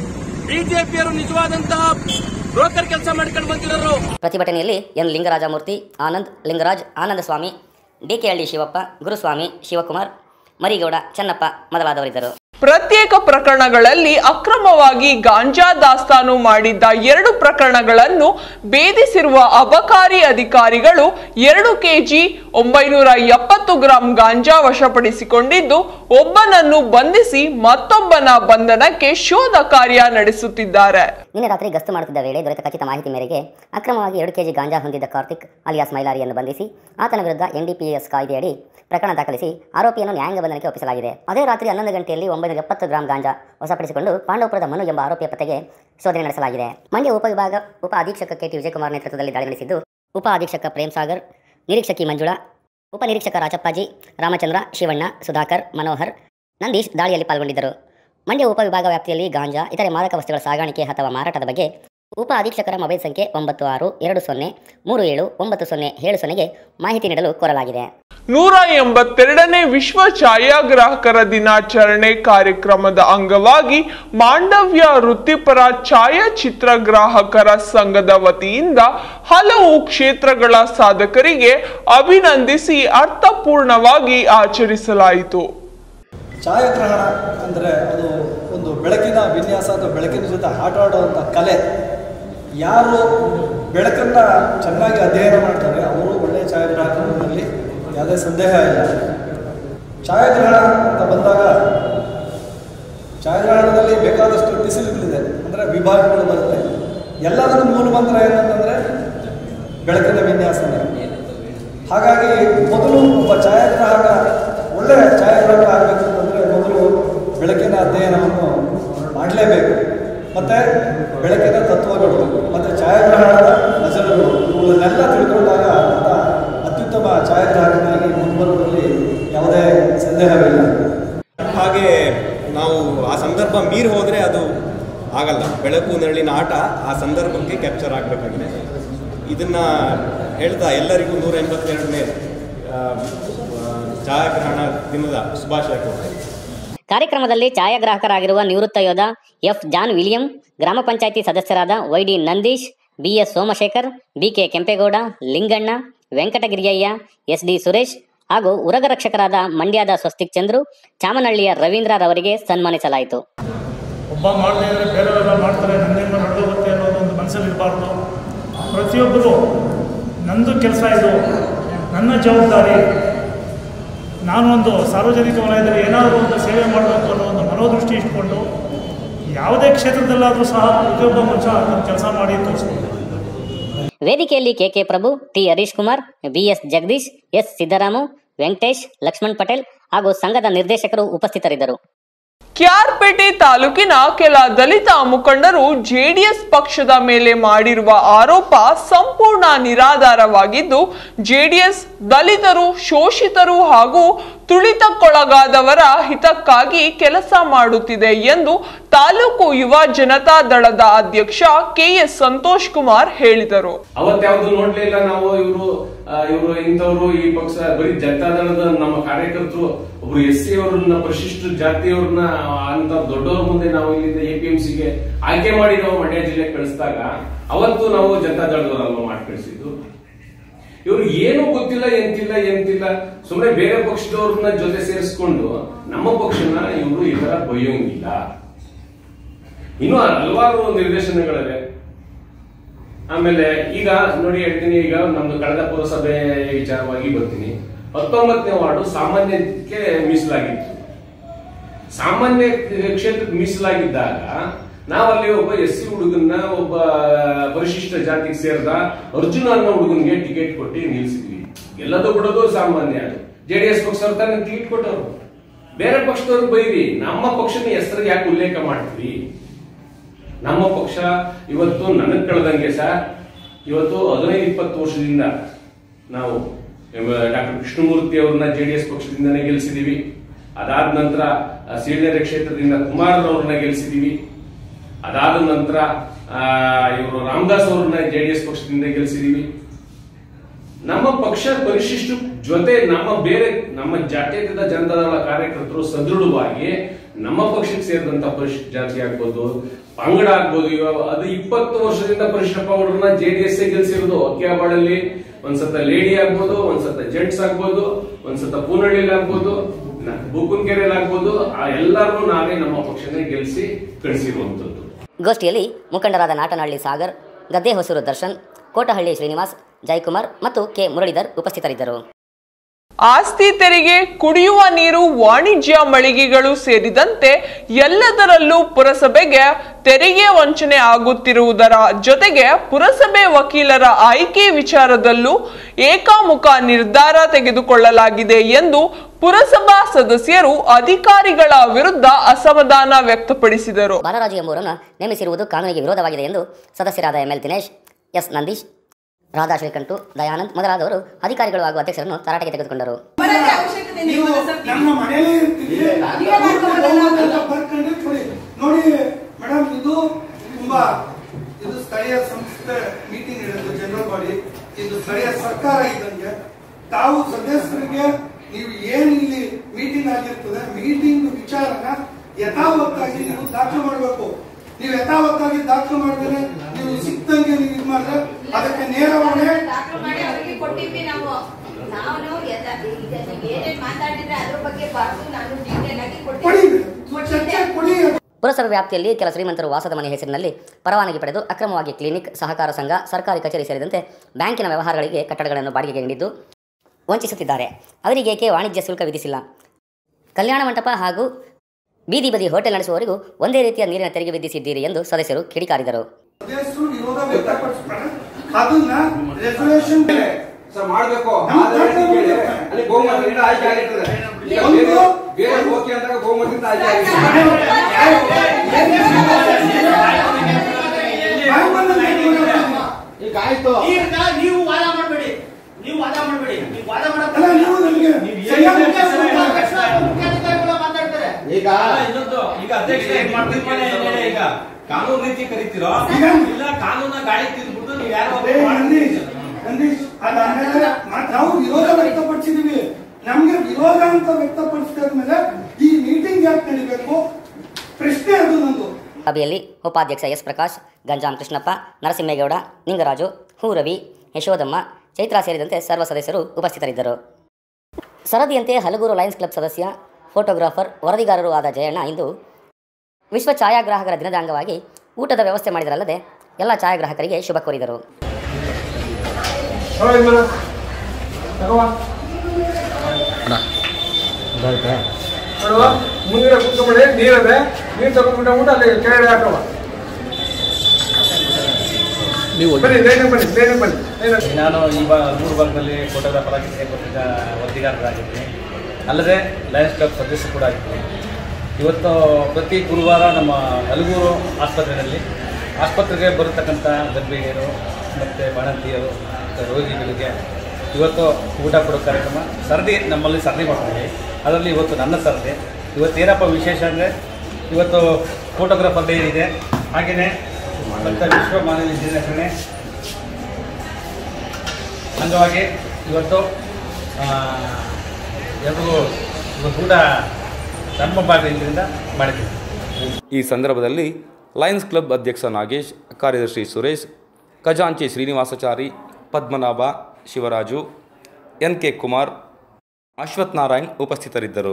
ಬಿಜೆಪಿಯವರು ನಿಜವಾದಂತಹ ಬ್ರೋಕರ್ ಕೆಲಸ ಮಾಡ್ಕೊಂಡು ಬಂದಿರೋರು ಪ್ರತಿಭಟನೆಯಲ್ಲಿ ಎನ್ ಲಿಂಗರಾಜಮೂರ್ತಿ ಆನಂದ್ ಲಿಂಗರಾಜ್ ಆನಂದ ಸ್ವಾಮಿ ಡಿಕೆಹಳ್ಳಿ ಶಿವಪ್ಪ ಗುರುಸ್ವಾಮಿ ಶಿವಕುಮಾರ್ ಮರಿಗೌಡ ಚೆನ್ನಪ್ಪ ಮೊದಲಾದವರಿದ್ದರು ಪ್ರತ್ಯೇಕ ಪ್ರಕರಣಗಳಲ್ಲಿ ಅಕ್ರಮವಾಗಿ ಗಾಂಜಾ ದಾಸ್ತಾನು ಮಾಡಿದ್ದ ಎರಡು ಪ್ರಕರಣಗಳನ್ನು ಭೇದಿಸಿರುವ ಅಬಕಾರಿ ಅಧಿಕಾರಿಗಳು ಎರಡು ಕೆಜಿ ಒಂಬೈನೂರ ಎಪ್ಪತ್ತು ಗ್ರಾಂ ಗಾಂಜಾ ವಶಪಡಿಸಿಕೊಂಡಿದ್ದು ಒಬ್ಬನನ್ನು ಬಂಧಿಸಿ ಮತ್ತೊಬ್ಬನ ಬಂಧನಕ್ಕೆ ಶೋಧ ಕಾರ್ಯ ನಡೆಸುತ್ತಿದ್ದಾರೆ ನಿನ್ನೆ ರಾತ್ರಿ ಗಸ್ತು ಮಾಡುತ್ತಿದ್ದ ವೇಳೆ ದೊರೆತ ಖಚಿತ ಮಾಹಿತಿ ಮೇರೆಗೆ ಅಕ್ರಮವಾಗಿ ಎರಡು ಕೆಜಿ ಗಾಂಜಾ ಹೊಂದಿದ್ದ ಕಾರ್ತಿಕ್ ಅಲಿಯಾಸ್ ಮೈಲಾರಿಯನ್ನು ಬಂಧಿಸಿ ಆತನ ವಿರುದ್ಧ ಎನ್ಡಿಪಿಎಸ್ ಕಾಯ್ದೆಯಡಿ ಪ್ರಕರಣ ದಾಖಲಿಸಿ ಆರೋಪಿಯನ್ನು ನ್ಯಾಯಾಂಗ ಬಂಧನಕ್ಕೆ ಒಪ್ಪಿಸಲಾಗಿದೆ ಅದೇ ರಾತ್ರಿ ಹನ್ನೊಂದು ಗಂಟೆಯಲ್ಲಿ ಒಂಬೈನೂರ ಎಪ್ಪತ್ತು ಗ್ರಾಂ ಗಾಂಜಾ ವಶಪಡಿಸಿಕೊಂಡು ಪಾಂಡವಪುರದ ಮನು ಎಂಬ ಆರೋಪಿಯ ಪತ್ತೆಗೆ ಶೋಧನೆ ನಡೆಸಲಾಗಿದೆ ಮಂಡ್ಯ ಉಪವಿಭಾಗ ಉಪ ಅಧೀಕ್ಷಕ ಕೆಟಿ ವಿಜಯಕುಮಾರ್ ನೇತೃತ್ವದಲ್ಲಿ ದಾಳಿ ನಡೆಸಿದ್ದು ಉಪ ಅಧೀಕ್ಷಕ ಪ್ರೇಮ್ ಸಾಗರ್ ನಿರೀಕ್ಷಕಿ ಮಂಜುಳಾ ಉಪ ನಿರೀಕ್ಷಕ ರಾಜಪ್ಪಾಜಿ ರಾಮಚಂದ್ರ ಶಿವಣ್ಣ ಸುಧಾಕರ್ ಮನೋಹರ್ ನಂದೀಶ್ ದಾಳಿಯಲ್ಲಿ ಪಾಲ್ಗೊಂಡಿದ್ದರು ಮಂಡ್ಯ ಉಪವಿಭಾಗ ವ್ಯಾಪ್ತಿಯಲ್ಲಿ ಗಾಂಜಾ ಇತರೆ ಮಾದಕ ವಸ್ತುಗಳ ಸಾಗಾಣಿಕೆ ಅಥವಾ ಮಾರಾಟದ ಬಗ್ಗೆ ಉಪ ಅಧೀಕ್ಷಕರ ಮೊಬೈಲ್ ಸಂಖ್ಯೆ ಒಂಬತ್ತು ಆರು ಎರಡು ಸೊನ್ನೆ ಮೂರು ಏಳು ಒಂಬತ್ತು ಸೊನ್ನೆ ಏಳು ಸೊನ್ನೆಗೆ ಮಾಹಿತಿ ನೀಡಲು ಕೋರಲಾಗಿದೆ ನೂರ ಎಂಬತ್ತೆರಡನೇ ವಿಶ್ವ ಛಾಯಾಗ್ರಾಹಕರ ದಿನಾಚರಣೆ ಕಾರ್ಯಕ್ರಮದ ಅಂಗವಾಗಿ ಮಾಂಡವ್ಯ ವೃತ್ತಿಪರ ಛಾಯಾಚಿತ್ರಗ್ರಾಹಕರ ಸಂಘದ ವತಿಯಿಂದ ಹಲವು ಕ್ಷೇತ್ರಗಳ ಸಾಧಕರಿಗೆ ಅಭಿನಂದಿಸಿ ಅರ್ಥಪೂರ್ಣವಾಗಿ ಆಚರಿಸಲಾಯಿತು ಛಾಯಾಗ್ರಹಣ ಅಂದರೆ ಅದು ಒಂದು ಬೆಳಕಿನ ವಿನ್ಯಾಸ ಅಥವಾ ಬೆಳಕಿನ ಜೊತೆ ಆಟ ಆಡುವಂಥ ಕಲೆ ಯಾರು ಬೆಳಕನ್ನು ಚೆನ್ನಾಗಿ ಅಧ್ಯಯನ ಮಾಡ್ತಾರೆ ಅವರು ಒಳ್ಳೆಯ ಛಾಯಾಗ್ರಾಹಕರಲ್ಲಿ ಯಾವುದೇ ಸಂದೇಹ ಇಲ್ಲ ಛಾಯಾಗ್ರಹಣ ಅಂತ ಬಂದಾಗ ಛಾಯಾಗ್ರಹಣದಲ್ಲಿ ಬೇಕಾದಷ್ಟು ಡಿಸಿಪ್ಲಿನ್ ಇದೆ ಅಂದರೆ ವಿಭಾಗಗಳು ಬರುತ್ತೆ ಎಲ್ಲದಕ್ಕೂ ಮೂಲ ಮಂತ್ರ ಏನಂತಂದರೆ ಬೆಳಕಿನ ವಿನ್ಯಾಸನೇ ಹಾಗಾಗಿ ಮೊದಲು ಒಬ್ಬ ಛಾಯಾಗ್ರಾಹಕ ಒಳ್ಳೆಯ ಛಾಯಾಗ್ರಾಹಕ ಆಗಬೇಕು ಅಂತಂದರೆ ಮೊದಲು ಬೆಳಕಿನ ಅಧ್ಯಯನವನ್ನು ಮಾಡಲೇಬೇಕು ಮತ್ತು ಬೆಳಕಿನ ತತ್ವಗಳು ಮತ್ತು ಛಾಯಾಗ್ರಹಣದ ನಜರುಗಳು ಇವುಗಳನ್ನೆಲ್ಲ ತಿಳ್ಕೊಂಡಾಗ ಆತ ಅತ್ಯುತ್ತಮ ಛಾಯಾಗ್ರಾಹಕನಾಗಿ ಮುಂಬರುವುದರಲ್ಲಿ ಯಾವುದೇ ಸಂದೇಹವಿಲ್ಲ ಹಾಗೆ ನಾವು ಆ ಸಂದರ್ಭ ಮೀರಿ ಹೋದರೆ ಅದು ಆಗಲ್ಲ ಬೆಳಕು ನೆರಳಿನ ಆಟ ಆ ಸಂದರ್ಭಕ್ಕೆ ಕ್ಯಾಪ್ಚರ್ ಆಗಬೇಕಾಗಿದೆ ಇದನ್ನು ಹೇಳ್ತಾ ಎಲ್ಲರಿಗೂ ನೂರ ಎಂಬತ್ತೆರಡನೇ ಆ, ಆ, ಛಾಯಾಗ್ರಹಣ ದಿನದ ಶುಭಾಶಯ ಕೊಡ್ತೇನೆ ಕಾರ್ಯಕ್ರಮದಲ್ಲಿ ಛಾಯಾಗ್ರಾಹಕರಾಗಿರುವ ನಿವೃತ್ತ ಯೋಧ ಎಫ್ ಜಾನ್ ವಿಲಿಯಂ ಗ್ರಾಮ ಪಂಚಾಯಿತಿ ಸದಸ್ಯರಾದ YD Nandish BS Somashekar BK Kempegowda Linganna Venkatagiriyaiah S D Suresh ಹಾಗೂ ಉರಗ ರಕ್ಷಕರಾದ ಮಂಡ್ಯದ ಸ್ವಸ್ತಿಕ್ ಚಂದ್ರು ಚಾಮನಹಳ್ಳಿಯ ರವೀಂದ್ರರವರಿಗೆ ಸನ್ಮಾನಿಸಲಾಯಿತು ಒಬ್ಬ ಒಬ್ಬ ಮಾಡದೇ ಇದ್ದರೆ ಬೇರೆಯವರೆಲ್ಲ ಮಾಡ್ತಾರೆ ನನ್ನೇನು ನಡೆದೋಗುತ್ತೆ ಅನ್ನೋದು ಒಂದು ಮನಸ್ಸಲ್ಲಿ ಇರಬಾರ್ದು ಪ್ರತಿಯೊಬ್ಬರು ನಂದು ಕೆಲಸ ಇದು ನನ್ನ ಜವಾಬ್ದಾರಿ ನಾನು ಒಂದು ಸಾರ್ವಜನಿಕ ವಲಯದಲ್ಲಿ ಏನಾದರೂ ಒಂದು ಸೇವೆ ಮಾಡಬೇಕು ಅನ್ನೋ ಒಂದು ಮನೋದೃಷ್ಟಿ ಇಟ್ಕೊಂಡು ಯಾವುದೇ ಕ್ಷೇತ್ರದಲ್ಲಾದರೂ ಸಹ ಪ್ರತಿಯೊಬ್ಬ ಮನುಷ್ಯ ಅದನ್ನು ಕೆಲಸ ಮಾಡಿ ತೋರಿಸ್ಬೋದು ವೇದಿಕೆಯಲ್ಲಿ KK Prabhu T Harish Kumar BS Jagadish S Siddaramu Venkatesh Lakshman Patel ಹಾಗೂ ಸಂಘದ ನಿರ್ದೇಶಕರು ಉಪಸ್ಥಿತರಿದ್ದರು ಕ್ಯಾರ್ಪೇಟೆ ತಾಲೂಕಿನ ಕೆಲ ದಲಿತ ಮುಖಂಡರು ಜೆಡಿಎಸ್ ಪಕ್ಷದ ಮೇಲೆ ಮಾಡಿರುವ ಆರೋಪ ಸಂಪೂರ್ಣ ನಿರಾಧಾರವಾಗಿದ್ದು ಜೆಡಿಎಸ್ ದಲಿತರು ಶೋಷಿತರು ಹಾಗೂ ತುಳಿತಕ್ಕೊಳಗಾದವರ ಹಿತಕ್ಕಾಗಿ ಕೆಲಸ ಮಾಡುತ್ತಿದೆ ಎಂದು ತಾಲೂಕು ಯುವ ಜನತಾ ದಳದ ಅಧ್ಯಕ್ಷ ಕೆಎಸ್ ಸಂತೋಷ್ ಕುಮಾರ್ ಹೇಳಿದರು ಅವತ್ಯಾವ್ದು ನೋಡ್ಲೇ ಇಲ್ಲ ನಾವು ಇವರು ಇವರು ಇಂಥವ್ರು ಈ ಪಕ್ಷ ಬರೀ ಜನತಾದಳದ ನಮ್ಮ ಕಾರ್ಯಕರ್ತರು ಒಬ್ರು ಎಸ್ ಸಿ ಅವ್ರನ್ನ ಪರಿಶಿಷ್ಟ ಜಾತಿಯವ್ರನ್ನ ಅಂತ ದೊಡ್ಡವ್ರ ಮುಂದೆ ನಾವು ಇಲ್ಲಿಂದ ಎ ಪಿ ಎಂ ಸಿಗೆ ಆಯ್ಕೆ ಮಾಡಿ ನಾವು ಮಂಡ್ಯ ಜಿಲ್ಲೆಗೆ ಕಳಿಸಿದಾಗ ಅವತ್ತು ನಾವು ಜನತಾದಳದವರಲ್ವ ಮಾಡಿ ಕಳಿಸಿದ್ದು ಇವ್ರು ಏನು ಗೊತ್ತಿಲ್ಲ ಎಂತಿಲ್ಲ ಎಂತಿಲ್ಲ ಸುಮ್ಮನೆ ಬೇರೆ ಪಕ್ಷದವ್ರನ್ನ ಜೊತೆ ಸೇರಿಸ್ಕೊಂಡು ನಮ್ಮ ಪಕ್ಷನ ಇವರು ಈ ತರ ಬೈಯೋಂಗಿಲ್ಲ ಇನ್ನು ಹಲವಾರು ನಿರ್ದೇಶನಗಳಿವೆ ಆಮೇಲೆ ಈಗ ನೋಡಿ ಹೇಳ್ತೀನಿ ಈಗ ನಮ್ದು ಕಳೆದ ಪುರಸಭೆ ವಿಚಾರವಾಗಿ ಬರ್ತೀನಿ ಹತ್ತೊಂಬತ್ತನೇ ವಾರ್ಡು ಸಾಮಾನ್ಯಕ್ಕೆ ಮೀಸಲಾಗಿತ್ತು ಸಾಮಾನ್ಯ ಕ್ಷೇತ್ರಕ್ಕೆ ಮೀಸಲಾಗಿದ್ದಾಗ ನಾವಲ್ಲಿ ಒಬ್ಬ ಎಸ್ ಸಿ ಹುಡುಗನ್ನ ಒಬ್ಬ ಪರಿಶಿಷ್ಟ ಜಾತಿಗೆ ಸೇರಿದ ಅರ್ಜುನ ಅನ್ನೋ ಹುಡುಗನ್ಗೆ ಟಿಕೆಟ್ ಕೊಟ್ಟು ನಿಲ್ಸಿದ್ವಿ ಎಲ್ಲದೂ ಬಿಡೋದು ಸಾಮಾನ್ಯ ಜೆಡಿಎಸ್ ಪಕ್ಷದವ್ರು ತಾನೇ ಟಿಕೆಟ್ ಕೊಟ್ಟವರು ಬೇರೆ ಪಕ್ಷದವ್ರು ಬೈರಿ ನಮ್ಮ ಪಕ್ಷದ ಹೆಸರಿಗೆ ಯಾಕೆ ಉಲ್ಲೇಖ ಮಾಡ್ತೀವಿ ನಮ್ಮ ಪಕ್ಷ ಇವತ್ತು ನನಗ್ ಕಳೆದಂಗೆ ಸರ್ ಇವತ್ತು ಹದಿನೈದು ಇಪ್ಪತ್ತು ವರ್ಷದಿಂದ ನಾವು ಡಾಕ್ಟರ್ ಕೃಷ್ಣಮೂರ್ತಿ ಅವ್ರನ್ನ ಜೆಡಿಎಸ್ ಪಕ್ಷದಿಂದನೇ ಗೆಲ್ಸಿದೀವಿ ಅದಾದ ನಂತರ ಸೀಳ್ನೆರೆ ಕ್ಷೇತ್ರದಿಂದ ಕುಮಾರ್ ಅವ್ರನ್ನ ಗೆಲ್ಸಿದೀವಿ ಅದಾದ ನಂತರ ಇವರು ರಾಮದಾಸ್ ಅವ್ರನ್ನ ಜೆಡಿಎಸ್ ಪಕ್ಷದಿಂದ ಗೆಲ್ಸಿದೀವಿ ನಮ್ಮ ಪಕ್ಷ ಪರಿಶಿಷ್ಟ ಜೊತೆ ನಮ್ಮ ಬೇರೆ ನಮ್ಮ ಜಾತ್ಯತೀತ ಜನತಾದಳ ಕಾರ್ಯಕರ್ತರು ಸದೃಢವಾಗಿ ನಮ್ಮ ಪಕ್ಷಕ್ಕೆ ಸೇರಿದಂತ ಪರಿಶಿಷ್ಟ ಜಾತಿ ಆಗ್ಬೋದು ಪಂಗಡ ಆಗ್ಬೋದು ಇವಾಗ ಅದು ಇಪ್ಪತ್ತು ವರ್ಷದಿಂದ ಪರಿಶಿಷ್ಟ ಪಂಗಡರನ್ನ ಜೆಡಿಎಸ್ ಗೆಲ್ಸಿರೋದು ಅಕ್ಕಿಯಾಬಾಳಲ್ಲಿ ಒಂದ್ಸತ ಲೇಡಿ ಆಗ್ಬೋದು ಒಂದ್ಸತ ಜೆಂಟ್ಸ್ ಆಗ್ಬೋದು ಒಂದ್ಸತ ಪೂನಹಳ್ಳಿಲಿ ಆಗ್ಬೋದು ಬುಕ್ಕುನ್ಕೆರೆಯಲ್ಲಿ ಆಗ್ಬೋದು ಆ ಎಲ್ಲರೂ ನಾವೇ ನಮ್ಮ ಪಕ್ಷನೇ ಗೆಲ್ಸಿ ಕಳಿಸಿರುವಂತದ್ದು ಗೋಷ್ಠಿಯಲ್ಲಿ ಮುಖಂಡರಾದ ನಾಟನಹಳ್ಳಿ ಸಾಗರ್ ಗದ್ದೆ ಹೊಸೂರು ದರ್ಶನ್ ಕೋಟಹಳ್ಳಿ ಶ್ರೀನಿವಾಸ್ ಜಯಕುಮಾರ್ ಮತ್ತು ಕೆ ಮುರಳೀಧರ್ ಉಪಸ್ಥಿತರಿದ್ದರು ಆಸ್ತಿ ತೆರಿಗೆ ಕುಡಿಯುವ ನೀರು ವಾಣಿಜ್ಯ ಮಳಿಗೆಗಳು ಸೇರಿದಂತೆ ಎಲ್ಲದರಲ್ಲೂ ಪುರಸಭೆಗೆ ತೆರಿಗೆ ವಂಚನೆ ಆಗುತ್ತಿರುವುದರ ಜೊತೆಗೆ ಪುರಸಭೆ ವಕೀಲರ ಆಯ್ಕೆ ವಿಚಾರದಲ್ಲೂ ಏಕಾಮುಖ ನಿರ್ಧಾರ ತೆಗೆದುಕೊಳ್ಳಲಾಗಿದೆ ಎಂದು ಪುರಸಭಾ ಸದಸ್ಯರು ಅಧಿಕಾರಿಗಳ ವಿರುದ್ಧ ಅಸಮಾಧಾನ ವ್ಯಕ್ತಪಡಿಸಿದರು ಬಾಲರಾಜು ಎಂಬುವರನ್ನು ನೇಮಿಸಿರುವುದು ಕಾನೂನಿಗೆ ವಿರೋಧವಾಗಿದೆ ಎಂದು ಸದಸ್ಯರಾದ ಎಂಎಲ್ ದಿನೇಶ್ ಎಸ್ ನಂದೀಶ್ ರಾಧಾ ಶ್ರೀಕಂಠು ದಯಾನಂದ್ ಮೊದಲಾದವರು ಅಧಿಕಾರಿಗಳು ಹಾಗೂ ಅಧ್ಯಕ್ಷರನ್ನು ತರಾಟೆಗೆ ತೆಗೆದುಕೊಂಡರು ನೀವು ನಮ್ಮ ಮನೆಯಲ್ಲೇ ಇರ್ತೀರಿ ಬರ್ಕೊಂಡು ಕೊಡಿ ನೋಡಿ ಮೇಡಮ್ ಇದು ತುಂಬಾ ಇದು ಸ್ಥಳೀಯ ಸಂಸ್ಥೆ ಮೀಟಿಂಗ್ ಇರೋದು ಜನರಲ್ ಬಾಡಿ ಇದು ಸ್ಥಳೀಯ ಸರ್ಕಾರ ಇದ್ದಂಗೆ ತಾವು ಸದಸ್ಯರಿಗೆ ನೀವು ಏನ್ ಇಲ್ಲಿ ಮೀಟಿಂಗ್ ಆಗಿರ್ತದೆ ಮೀಟಿಂಗ್ ವಿಚಾರನ ಯಥಾವತ್ತಾಗಿ ನೀವು ದಾಖಲು ಮಾಡಬೇಕು ನೀವು ಯಥಾವತ್ತಾಗಿ ದಾಖಲು ಮಾಡಿದ್ರೆ ನೀವು ಸಿಕ್ತಂಗೆ ನೀವು ಇದು ಮಾಡಿದ್ರೆ ಅದಕ್ಕೆ ನೇರವಾಗಿ ಕೊಟ್ಟಿದ್ವಿ ನಾವು ನಾನು ಎಲ್ಲ- ಈಗ ನೀವು ಏನೇನ್ ಮಾತಾಡಿದ್ರೆ ಅದ್ರ ಬಗ್ಗೆ ಬರ್ದು ನಾನು ಡೀಟೇಲ್ ಆಗಿ ಕೊಟ್ಟಿದ್ದೆ ಪುರಸಭೆ ವ್ಯಾಪ್ತಿಯಲ್ಲಿ ಕೆಲ ಶ್ರೀಮಂತರು ವಾಸದ ಮನೆ ಹೆಸರಿನಲ್ಲಿ ಪರವಾನಗಿ ಪಡೆದು ಅಕ್ರಮವಾಗಿ ಕ್ಲಿನಿಕ್ ಸಹಕಾರ ಸಂಘ ಸರ್ಕಾರಿ ಕಚೇರಿ ಸೇರಿದಂತೆ ಬ್ಯಾಂಕಿನ ವ್ಯವಹಾರಗಳಿಗೆ ಕಟ್ಟಡಗಳನ್ನು ಬಾಡಿಗೆಗೆ ನೀಡಿದ್ದು ವಂಚಿಸುತ್ತಿದ್ದಾರೆ ಅವರಿಗೇಕೆ ವಾಣಿಜ್ಯ ಶುಲ್ಕ ವಿಧಿಸಿಲ್ಲ ಕಲ್ಯಾಣ ಮಂಟಪ ಹಾಗೂ ಬೀದಿ ಬದಿ ಹೋಟೆಲ್ ನಡೆಸುವವರಿಗೂ ಒಂದೇ ರೀತಿಯ ನೀರಿನ ತೆರಿಗೆ ವಿಧಿಸಿದ್ದೀರಿ ಎಂದು ಸದಸ್ಯರು ಕಿಡಿಕಾರಿದರು ಸದಸ್ಯರು ವಿರೋಧ ವ್ಯಕ್ತಪಡಿಸ್ತಾರೆ ಅದನ್ನ ರೆಸಲ್ಯೂಷನ್ ಸರ್ ಮಾಡ್ಬೇಕು ಆದ್ರೆ ಕೇಳಿ, ಅಲ್ಲಿ ಬಹುಮತದಿಂದ ಆಯ್ಕೆ ಆಗಿರ್ತದೆ ಈಗ ಬೇರೆ ಬೇರೆ ಓಕೆ ಅಂದಾಗ ಬಹುಮತದಿಂದ ಆಯ್ಕೆ ಆಗಿರ್ತದೆ ಈಗ ಆಯ್ತು ಈಗ ನೀವು ವಾದ ಮಾಡಬೇಡಿ ನೀವು ವಾದ ಮಾಡಬೇಡಿ ನೀವು ವಾದ ಅಲ್ಲ ನೀವು ನಮಗೆ ಸರಿಯಾದ ಮುಖ್ಯಾಧಿಕಾರಿಗಳು ಮಾತಾಡ್ತಾರೆ ಈಗ ಇನ್ನೊಂದು ಈಗ ಅಧ್ಯಕ್ಷ ಏನ್ ಮಾಡ್ತೀವಿ ಈಗ ಕಾನೂನು ರೀತಿ ಕರಿತೀರೋ ಇಲ್ಲ ಕಾನೂನ ಗಾಳಿ ತಿಂದ್ಬಿಟ್ಟು ನೀವು ಯಾರೋ ಅದೇ ನಂದೀಶ್ ನಂದೀಶ್ ಅದಾದ್ಮೇಲೆ ಮ- ನಾವು ವಿರೋಧ ವ್ಯಕ್ತಪಡಿಸಿದೀವಿ ನಮ್ಗೆ ವಿರೋಧ ಅಂತ ವ್ಯಕ್ತಪಡಿಸಿದ ಈ ಮೀಟಿಂಗ್ ಯಾಕೆ ನಡಿಬೇಕು ಪ್ರಶ್ನೆ ಅದು ನಂದು ಸಭೆಯಲ್ಲಿ ಉಪಾಧ್ಯಕ್ಷ ಎಸ್ ಪ್ರಕಾಶ್ ಗಂಜಾಂ ಕೃಷ್ಣಪ್ಪ ನರಸಿಂಹೇಗೌಡ ನಿಂಗರಾಜು ಹೂ ರವಿ ಯಶೋದಮ್ಮ ಚೈತ್ರ ಸೇರಿದಂತೆ ಸರ್ವ ಸದಸ್ಯರು ಉಪಸ್ಥಿತರಿದ್ದರು ಸರದಿಯಂತೆ ಹಲಗೂರು ಲಯನ್ಸ್ ಕ್ಲಬ್ ಸದಸ್ಯ ಫೋಟೋಗ್ರಾಫರ್ ವರದಿಗಾರರು ಆದ ಜಯಣ್ಣ ಇಂದು ವಿಶ್ವ ಛಾಯಾಗ್ರಾಹಕರ ದಿನದ ಅಂಗವಾಗಿ ಊಟದ ವ್ಯವಸ್ಥೆ ಮಾಡಿದರಲ್ಲದೆ ಎಲ್ಲ ಛಾಯಾಗ್ರಾಹಕರಿಗೆ ಶುಭ ಕೋರಿದರು ನೋಡುವ ಮುಂದಿನ ಕೂತ್ಕೊಂಡ್ಬಿಡಿ ನೀರದೆ ನೀರು ತಗೊಂಡ್ಬಿಟ್ಟು ಊಟ ಅಲ್ಲಿ ಕೆಳಗಡೆ ಹಾಕವ ಬನ್ನಿ ಲೇನೆ ಬನ್ನಿ ಲೇನೆ ಬನ್ನಿ ಲೇನೆ ನಾನು ಈ ಬಾ ಮೂರು ಭಾಗದಲ್ಲಿ ಫೋಟೋಗ್ರಾಫರ್ ಆಗಿ ಸೇರ್ಕೊಟ್ಟಿದ್ದ ವರದಿಗಾರರಾಗಿದ್ದೀನಿ ಅಲ್ಲದೆ ಲಯನ್ಸ್ ಕ್ಲಬ್ ಸದಸ್ಯ ಕೂಡ ಆಗಿದ್ದೀನಿ ಇವತ್ತು ಪ್ರತಿ ಗುರುವಾರ ನಮ್ಮ ಹಲಗೂರು ಆಸ್ಪತ್ರೆಯಲ್ಲಿ ಆಸ್ಪತ್ರೆಗೆ ಬರತಕ್ಕಂಥ ಗರ್ಭಿಣಿಯರು ಮತ್ತು ಬಾಣಂತಿಯರು ಮತ್ತು ರೋಗಿಗಳಿಗೆ ಇವತ್ತು ಊಟ ಕೊಡೋ ಕಾರ್ಯಕ್ರಮ ಸರದಿ ನಮ್ಮಲ್ಲಿ ಸರದಿ ಮಾಡ್ತೀವಿ ಅದರಲ್ಲಿ ಇವತ್ತು ನನ್ನ ಸರದಿ ಇವತ್ತು ಏನಪ್ಪ ವಿಶೇಷ ಅಂದರೆ ಇವತ್ತು ಫೋಟೋಗ್ರಾಫರ್ ಡೇ ಇದೆ ಹಾಗೆಯೇ ಮತ್ತು ವಿಶ್ವ ಮಾನವ ದಿನಾಚರಣೆ ಅಂಗವಾಗಿ ಇವತ್ತು ಆ, ಎಲ್ರಿಗೂ ಇವತ್ತು ಊಟ ನಮ್ಮ ಭಾಗದಿಂದ ಮಾಡಿದ್ದೀವಿ ಈ ಸಂದರ್ಭದಲ್ಲಿ ಲಯನ್ಸ್ ಕ್ಲಬ್ ಅಧ್ಯಕ್ಷ ನಾಗೇಶ್ ಕಾರ್ಯದರ್ಶಿ ಸುರೇಶ್ ಖಜಾಂಚಿ ಶ್ರೀನಿವಾಸಾಚಾರಿ ಪದ್ಮನಾಭ ಶಿವರಾಜು ಎನ್ ಕೆ ಕುಮಾರ್ ಅಶ್ವಥ್ ನಾರಾಯಣ್ ಉಪಸ್ಥಿತರಿದ್ದರು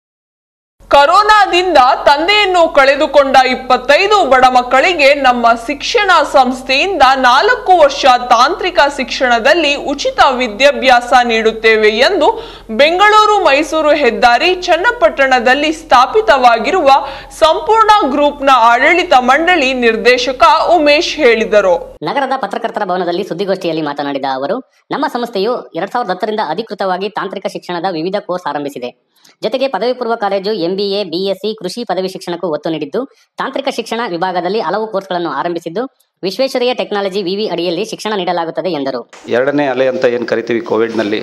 ಕರೋನಾದಿಂದ ತಂದೆಯನ್ನು ಕಳೆದುಕೊಂಡ ಇಪ್ಪತ್ತೈದು ಬಡ ಮಕ್ಕಳಿಗೆ ನಮ್ಮ ಶಿಕ್ಷಣ ಸಂಸ್ಥೆಯಿಂದ ನಾಲ್ಕು ವರ್ಷ ತಾಂತ್ರಿಕ ಶಿಕ್ಷಣದಲ್ಲಿ ಉಚಿತ ವಿದ್ಯಾಭ್ಯಾಸ ನೀಡುತ್ತೇವೆ ಎಂದು ಬೆಂಗಳೂರು ಮೈಸೂರು ಹೆದ್ದಾರಿ ಚನ್ನಪಟ್ಟಣದಲ್ಲಿ ಸ್ಥಾಪಿತವಾಗಿರುವ ಸಂಪೂರ್ಣ ಗ್ರೂಪ್ನ ಆಡಳಿತ ಮಂಡಳಿ ನಿರ್ದೇಶಕ ಉಮೇಶ್ ಹೇಳಿದರು ನಗರದ ಪತ್ರಕರ್ತರ ಭವನದಲ್ಲಿ ಸುದ್ದಿಗೋಷ್ಠಿಯಲ್ಲಿ ಮಾತನಾಡಿದ ಅವರು ನಮ್ಮ ಸಂಸ್ಥೆಯು ಎರಡ್ ಸಾವಿರದ ಹತ್ತರಿಂದ ಅಧಿಕೃತವಾಗಿ ತಾಂತ್ರಿಕ ಶಿಕ್ಷಣದ ವಿವಿಧ ಕೋರ್ಸ್ ಆರಂಭಿಸಿದೆ ಜೊತೆಗೆ ಪದವಿ ಪೂರ್ವ ಕಾಲೇಜು ಎಂಬಿಎ ಬಿಎಸ್ಸಿ ಕೃಷಿ ಪದವಿ ಶಿಕ್ಷಣಕ್ಕೂ ಒತ್ತು ನೀಡಿದ್ದು ತಾಂತ್ರಿಕ ಶಿಕ್ಷಣ ವಿಭಾಗದಲ್ಲಿ ಹಲವು ಕೋರ್ಸ್ಗಳನ್ನು ಆರಂಭಿಸಿದ್ದು ವಿಶ್ವೇಶ್ವರಯ್ಯ ಟೆಕ್ನಾಲಜಿ ವಿವಿ ಅಡಿಯಲ್ಲಿ ಶಿಕ್ಷಣ ನೀಡಲಾಗುತ್ತದೆ ಎಂದರು ಎರಡನೇ ಅಲೆ ಅಂತ ಏನು ಕರಿತೀವಿ ಕೋವಿಡ್ನಲ್ಲಿ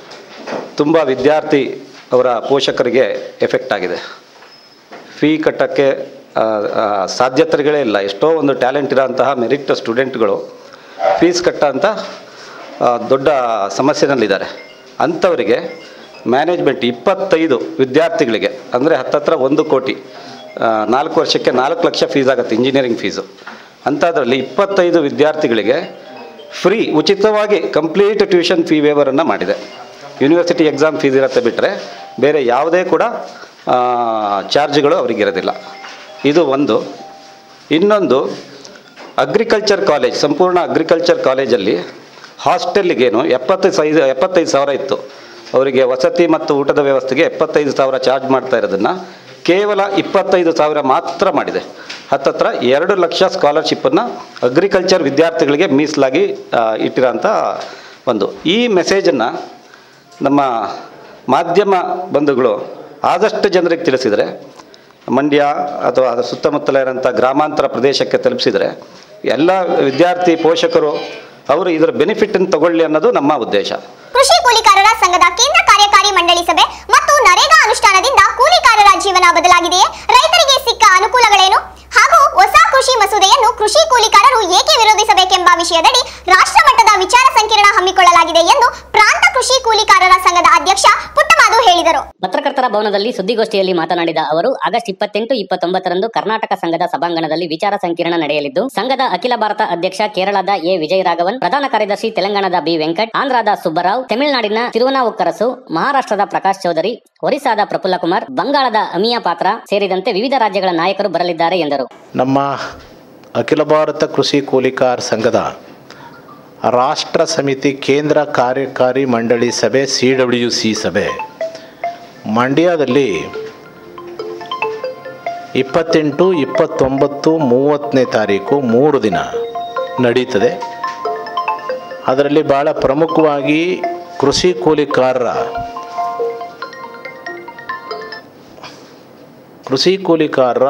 ತುಂಬ ವಿದ್ಯಾರ್ಥಿ ಅವರ ಪೋಷಕರಿಗೆ ಎಫೆಕ್ಟ್ ಆಗಿದೆ ಫೀ ಕಟ್ಟೋಕ್ಕೆ ಆ, ಆ, ಸಾಧ್ಯತೆಗಳೇ ಇಲ್ಲ ಎಷ್ಟೋ ಒಂದು ಟ್ಯಾಲೆಂಟ್ ಇರೋಂತಹ ಮೆರಿಟ್ ಸ್ಟೂಡೆಂಟ್ಗಳು ಫೀಸ್ ಕಟ್ಟೋಂಥ ಆ, ದೊಡ್ಡ ಸಮಸ್ಯೆನಲ್ಲಿದ್ದಾರೆ ಅಂಥವರಿಗೆ ಮ್ಯಾನೇಜ್ಮೆಂಟ್ ಇಪ್ಪತ್ತೈದು ವಿದ್ಯಾರ್ಥಿಗಳಿಗೆ ಅಂದರೆ ಹತ್ತತ್ರ ಒಂದು ಕೋಟಿ ಆ, ನಾಲ್ಕು ವರ್ಷಕ್ಕೆ ನಾಲ್ಕು ಲಕ್ಷ ಫೀಸ್ ಆಗುತ್ತೆ ಇಂಜಿನಿಯರಿಂಗ್ ಫೀಸು ಅಂಥದ್ರಲ್ಲಿ ಇಪ್ಪತ್ತೈದು ವಿದ್ಯಾರ್ಥಿಗಳಿಗೆ ಫ್ರೀ ಉಚಿತವಾಗಿ ಕಂಪ್ಲೀಟ್ ಟ್ಯೂಷನ್ ಫೀ ವೇವರನ್ನು ಮಾಡಿದೆ ಯೂನಿವರ್ಸಿಟಿ ಎಕ್ಸಾಮ್ ಫೀಸ್ ಇರುತ್ತೆ ಬಿಟ್ಟರೆ ಬೇರೆ ಯಾವುದೇ ಕೂಡ ಆ, ಚಾರ್ಜ್ಗಳು ಅವರಿಗಿರೋದಿಲ್ಲ ಇದು ಒಂದು ಇನ್ನೊಂದು ಅಗ್ರಿಕಲ್ಚರ್ ಕಾಲೇಜ್ ಸಂಪೂರ್ಣ ಅಗ್ರಿಕಲ್ಚರ್ ಕಾಲೇಜಲ್ಲಿ ಹಾಸ್ಟೆಲ್ಲಿಗೇನು ಎಪ್ಪತ್ತೈದು ಸೈ ಎಪ್ಪತ್ತೈದು ಸಾವಿರ ಇತ್ತು ಅವರಿಗೆ ವಸತಿ ಮತ್ತು ಊಟದ ವ್ಯವಸ್ಥೆಗೆ ಎಪ್ಪತ್ತೈದು ಸಾವಿರ ಚಾರ್ಜ್ ಮಾಡ್ತಾ ಇರೋದನ್ನು ಕೇವಲ ಇಪ್ಪತ್ತೈದು ಸಾವಿರ ಮಾತ್ರ ಮಾಡಿದೆ ಹತ್ತತ್ರ ಎರಡು ಲಕ್ಷ ಸ್ಕಾಲರ್ಶಿಪ್ಪನ್ನು ಅಗ್ರಿಕಲ್ಚರ್ ವಿದ್ಯಾರ್ಥಿಗಳಿಗೆ ಮೀಸಲಾಗಿ ಆ, ಇಟ್ಟಿರೋಂಥ ಒಂದು ಈ ಮೆಸೇಜನ್ನು ನಮ್ಮ ಮಾಧ್ಯಮ ಬಂಧುಗಳು ಆದಷ್ಟು ಜನರಿಗೆ ತಿಳಿಸಿದರೆ ಮಂಡ್ಯ ಅಥವಾ ಅದರ ಸುತ್ತಮುತ್ತಲ ಇರೋಂಥ ಗ್ರಾಮಾಂತರ ಪ್ರದೇಶಕ್ಕೆ ತಲುಪಿಸಿದರೆ ಎಲ್ಲ ವಿದ್ಯಾರ್ಥಿ ಪೋಷಕರು ಅವರು ಇದರ ಬೆನಿಫಿಟನ್ನು ತಗೊಳ್ಳಿ ಅನ್ನೋದು ನಮ್ಮ ಉದ್ದೇಶ ಕೃಷಿ ಕೂಲಿಕಾರರ ಸಂಘದ ಕೇಂದ್ರ ಕಾರ್ಯಕಾರಿ ಮಂಡಳಿ ಸಭೆ ಮತ್ತು ನರೇಗಾ ಅನುಷ್ಠಾನದಿಂದ ಕೂಲಿಕಾರರ ಜೀವನ ಬದಲಾಗಿದೆಯೇ ರೈತರಿಗೆ ಸಿಕ್ಕ ಅನುಕೂಲಗಳೇನು ಹಾಗೂ ಹೊಸ ಕೃಷಿ ಮಸೂದೆಯನ್ನು ಕೃಷಿ ಕೂಲಿಕಾರರು ಏಕೆ ವಿರೋಧಿಸಬೇಕೆಂಬ ವಿಷಯದಡಿ ರಾಷ್ಟ್ರ ಮಟ್ಟದ ವಿಚಾರ ಸಂಕಿರಣ ಹಮ್ಮಿಕೊಳ್ಳಲಾಗಿದೆ ಎಂದು ಪ್ರಾಂತ ಕೃಷಿ ಕೂಲಿಕಾರರ ಸಂಘದ ಅಧ್ಯಕ್ಷ ಪುಟ್ಟಮಾದು ಹೇಳಿದರು ಪತ್ರಕರ್ತರ ಭವನದಲ್ಲಿ ಸುದ್ದಿಗೋಷ್ಠಿಯಲ್ಲಿ ಮಾತನಾಡಿದ ಅವರು ಆಗಸ್ಟ್ ಇಪ್ಪತ್ತೆಂಟು ಇಪ್ಪತ್ತೊಂಬತ್ತರಂದು ಕರ್ನಾಟಕ ಸಂಘದ ಸಭಾಂಗಣದಲ್ಲಿ ವಿಚಾರ ಸಂಕಿರಣ ನಡೆಯಲಿದ್ದು ಸಂಘದ ಅಖಿಲ ಭಾರತ ಅಧ್ಯಕ್ಷ ಕೇರಳದ ಎ ವಿಜಯ ರಾಘವನ್ ಪ್ರಧಾನ ಕಾರ್ಯದರ್ಶಿ ತೆಲಂಗಾಣದ ಬಿ ವೆಂಕಟ್ ಆಂಧ್ರದ ಸುಬ್ಬರಾವ್ ತಮಿಳುನಾಡಿನ ತಿರುವನಾವುಕ್ಕರಸು ಮಹಾರಾಷ್ಟ್ರದ ಪ್ರಕಾಶ್ ಚೌಧರಿ ಒರಿಸ್ಸಾದ ಪ್ರಫುಲ್ಲ ಕುಮಾರ್ ಬಂಗಾಳದ ಅಮಿಯಾ ಪಾತ್ರ ಸೇರಿದಂತೆ ವಿವಿಧ ರಾಜ್ಯಗಳ ನಾಯಕರು ಬರಲಿದ್ದಾರೆ ಎಂದರು ನಮ್ಮ ಅಖಿಲ ಭಾರತ ಕೃಷಿ ಕೂಲಿಕಾರ್ ಸಂಘದ ರಾಷ್ಟ್ರ ಸಮಿತಿ ಕೇಂದ್ರ ಕಾರ್ಯಕಾರಿ ಮಂಡಳಿ ಸಭೆ ಸಿ ಡಬ್ಲ್ಯೂ ಸಿ ಸಭೆ ಮಂಡ್ಯದಲ್ಲಿ ಇಪ್ಪತ್ತೆಂಟು ಇಪ್ಪತ್ತೊಂಬತ್ತು ಮೂವತ್ತನೇ ತಾರೀಕು ಮೂರು ದಿನ ನಡೀತದೆ ಅದರಲ್ಲಿ ಭಾಳ ಪ್ರಮುಖವಾಗಿ ಕೃಷಿ ಕೂಲಿಕಾರರ ಕೃಷಿ ಕೂಲಿಕಾರರ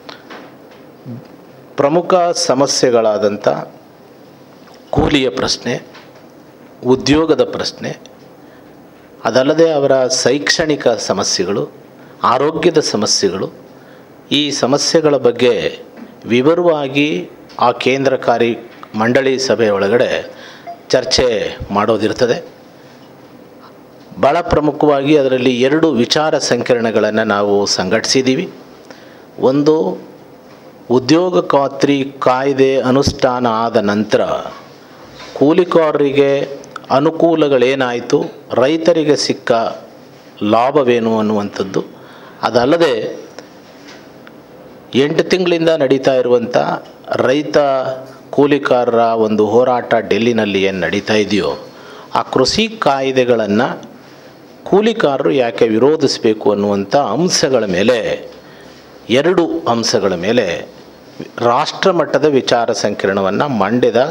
ಪ್ರಮುಖ ಸಮಸ್ಯೆಗಳಾದಂಥ ಕೂಲಿಯ ಪ್ರಶ್ನೆ ಉದ್ಯೋಗದ ಪ್ರಶ್ನೆ ಅದಲ್ಲದೆ ಅವರ ಶೈಕ್ಷಣಿಕ ಸಮಸ್ಯೆಗಳು ಆರೋಗ್ಯದ ಸಮಸ್ಯೆಗಳು ಈ ಸಮಸ್ಯೆಗಳ ಬಗ್ಗೆ ವಿವರವಾಗಿ ಆ ಕೇಂದ್ರಕಾರಿ ಮಂಡಳಿ ಸಭೆ ಒಳಗಡೆ ಚರ್ಚೆ ಮಾಡೋದಿರ್ತದೆ ಭಾಳ ಪ್ರಮುಖವಾಗಿ ಅದರಲ್ಲಿ ಎರಡು ವಿಚಾರ ಸಂಕಿರಣಗಳನ್ನು ನಾವು ಸಂಘಟಿಸಿದ್ದೀವಿ ಒಂದು ಉದ್ಯೋಗ ಖಾತ್ರಿ ಕಾಯ್ದೆ ಅನುಷ್ಠಾನ ಆದ ನಂತರ ಕೂಲಿಕಾರರಿಗೆ ಅನುಕೂಲಗಳೇನಾಯಿತು ರೈತರಿಗೆ ಸಿಕ್ಕ ಲಾಭವೇನು ಅನ್ನುವಂಥದ್ದು ಅದಲ್ಲದೆ ಎಂಟು ತಿಂಗಳಿಂದ ನಡೀತಾ ಇರುವಂಥ ರೈತ ಕೂಲಿಕಾರರ ಒಂದು ಹೋರಾಟ ಡೆಲ್ಲಿನಲ್ಲಿ ಏನು ನಡೀತಾ ಇದೆಯೋ ಆ ಕೃಷಿ ಕಾಯ್ದೆಗಳನ್ನು ಕೂಲಿಕಾರರು ಯಾಕೆ ವಿರೋಧಿಸಬೇಕು ಅನ್ನುವಂಥ ಅಂಶಗಳ ಮೇಲೆ ಎರಡು ಅಂಶಗಳ ಮೇಲೆ ರಾಷ್ಟ್ರ ಮಟ್ಟದ ವಿಚಾರ ಸಂಕಿರಣವನ್ನು ಮಂಡ್ಯದ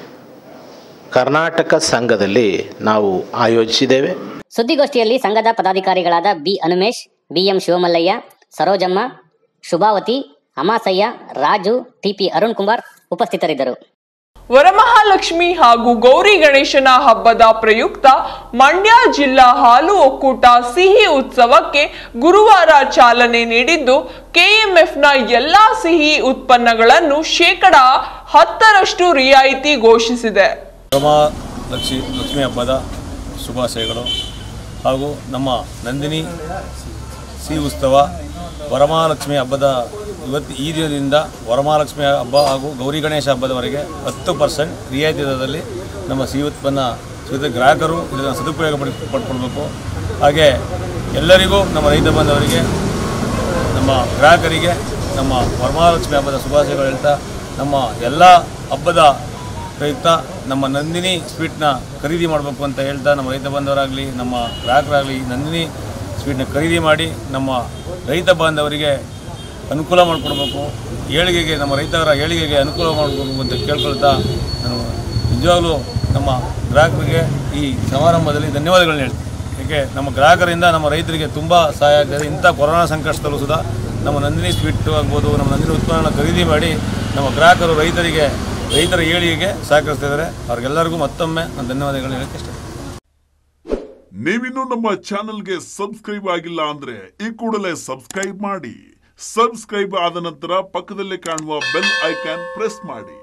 ಕರ್ನಾಟಕ ಸಂಘದಲ್ಲಿ ನಾವು ಆಯೋಜಿಸಿದ್ದೇವೆ ಸುದ್ದಿಗೋಷ್ಠಿಯಲ್ಲಿ ಸಂಘದ ಪದಾಧಿಕಾರಿಗಳಾದ B Hanumesh BM Shivamallaiah Sarojamma Shubhavathi Amasaiah Raju TP Arun Kumar ಉಪಸ್ಥಿತರಿದ್ದರು ವರಮಹಾಲಕ್ಷ್ಮಿ ಹಾಗೂ ಗೌರಿ ಗಣೇಶನ ಹಬ್ಬದ ಪ್ರಯುಕ್ತ ಮಂಡ್ಯ ಜಿಲ್ಲಾ ಹಾಲು ಒಕ್ಕೂಟ ಸಿಹಿ ಉತ್ಸವಕ್ಕೆ ಗುರುವಾರ ಚಾಲನೆ ನೀಡಿದ್ದು ಕೆಎಂಎಫ್ನ ಎಲ್ಲಾ ಸಿಹಿ ಉತ್ಪನ್ನಗಳನ್ನು ಶೇಕಡ ಹತ್ತರಷ್ಟು ರಿಯಾಯಿತಿ ಘೋಷಿಸಿದೆ ರಮಾ ಲಕ್ಷ್ಮಿ ಲಕ್ಷ್ಮಿ ಹಬ್ಬದ ಶುಭಾಶಯಗಳು ಹಾಗೂ ನಮ್ಮ ನಂದಿನಿ ಸಿಹಿ ಉತ್ಸವ ವರಮಹಾಲಕ್ಷ್ಮಿ ಹಬ್ಬದ ಇವತ್ತು ಈ ದಿನದಿಂದ ವರಮಹಾಲಕ್ಷ್ಮಿ ಹಬ್ಬ ಹಾಗೂ ಗೌರಿ ಗಣೇಶ ಹಬ್ಬದವರೆಗೆ ಹತ್ತು ಪರ್ಸೆಂಟ್ ರಿಯಾಯಿತಿ ದರದಲ್ಲಿ ನಮ್ಮ ಸಿಹಿ ಉತ್ಪನ್ನ ಸಿಗುತ್ತೆ ಗ್ರಾಹಕರು ಇದನ್ನು ಸದುಪಯೋಗ ಪಡಿ ಪಡ್ಕೊಳ್ಬೇಕು ಹಾಗೆ ಎಲ್ಲರಿಗೂ ನಮ್ಮ ರೈತ ಬಾಂಧವರಿಗೆ ನಮ್ಮ ಗ್ರಾಹಕರಿಗೆ ನಮ್ಮ ವರಮಹಾಲಕ್ಷ್ಮಿ ಹಬ್ಬದ ಶುಭಾಶಯಗಳು ಹೇಳ್ತಾ ನಮ್ಮ ಎಲ್ಲ ಹಬ್ಬದ ಪ್ರಯುಕ್ತ ನಮ್ಮ ನಂದಿನಿ ಸ್ವೀಟ್ನ ಖರೀದಿ ಮಾಡಬೇಕು ಅಂತ ಹೇಳ್ತಾ ನಮ್ಮ ರೈತ ಬಾಂಧವರಾಗಲಿ ನಮ್ಮ ಗ್ರಾಹಕರಾಗಲಿ ನಂದಿನಿ ಸ್ವೀಟ್ನ ಖರೀದಿ ಮಾಡಿ ನಮ್ಮ ರೈತ ಬಾಂಧವರಿಗೆ ಅನುಕೂಲ ಮಾಡಿಕೊಡ್ಬೇಕು ಏಳಿಗೆಗೆ ನಮ್ಮ ರೈತರ ಏಳಿಗೆಗೆ ಅನುಕೂಲ ಮಾಡಿಕೊಡ್ಬೇಕು ಅಂತ ಕೇಳ್ಕೊಳ್ತಾ ನಾನು ನಿಜವಾಗ್ಲೂ ನಮ್ಮ ಗ್ರಾಹಕರಿಗೆ ಈ ಸಮಾರಂಭದಲ್ಲಿ ಧನ್ಯವಾದಗಳನ್ನ ಹೇಳ್ತೀನಿ ಏಕೆ ನಮ್ಮ ಗ್ರಾಹಕರಿಂದ ನಮ್ಮ ರೈತರಿಗೆ ತುಂಬ ಸಹಾಯ ಆಗ್ತದೆ ಇಂಥ ಕೊರೋನಾ ಸಂಕಷ್ಟದಲ್ಲೂ ಸುಧಾ ನಮ್ಮ ನಂದಿನಿ ಸ್ವೀಟ್ ಆಗ್ಬೋದು ನಮ್ಮ ನಂದಿನಿ ಉತ್ಪನ್ನ ಖರೀದಿ ಮಾಡಿ ನಮ್ಮ ಗ್ರಾಹಕರು ರೈತರಿಗೆ ರೈತರ ಏಳಿಗೆಗೆ ಸಹಕರಿಸ್ತಾ ಇದ್ದಾರೆ ಅವ್ರಿಗೆಲ್ಲರಿಗೂ ಮತ್ತೊಮ್ಮೆ ನಾನು ಧನ್ಯವಾದಗಳನ್ನ ಹೇಳಕ್ಕೆ ಇಷ್ಟ ನೀವಿನ್ನೂ ನಮ್ಮ ಚಾನೆಲ್ಗೆ ಸಬ್ಸ್ಕ್ರೈಬ್ ಆಗಿಲ್ಲ ಅಂದ್ರೆ ಈ ಕೂಡಲೇ ಸಬ್ಸ್ಕ್ರೈಬ್ ಮಾಡಿ ಸಬ್ಸ್ಕ್ರೈಬ್ ಆದ ನಂತರ ಪಕ್ಕದಲ್ಲಿ ಕಾಣುವ ಬೆಲ್ ಐಕಾನ್ ಪ್ರೆಸ್ ಮಾಡಿ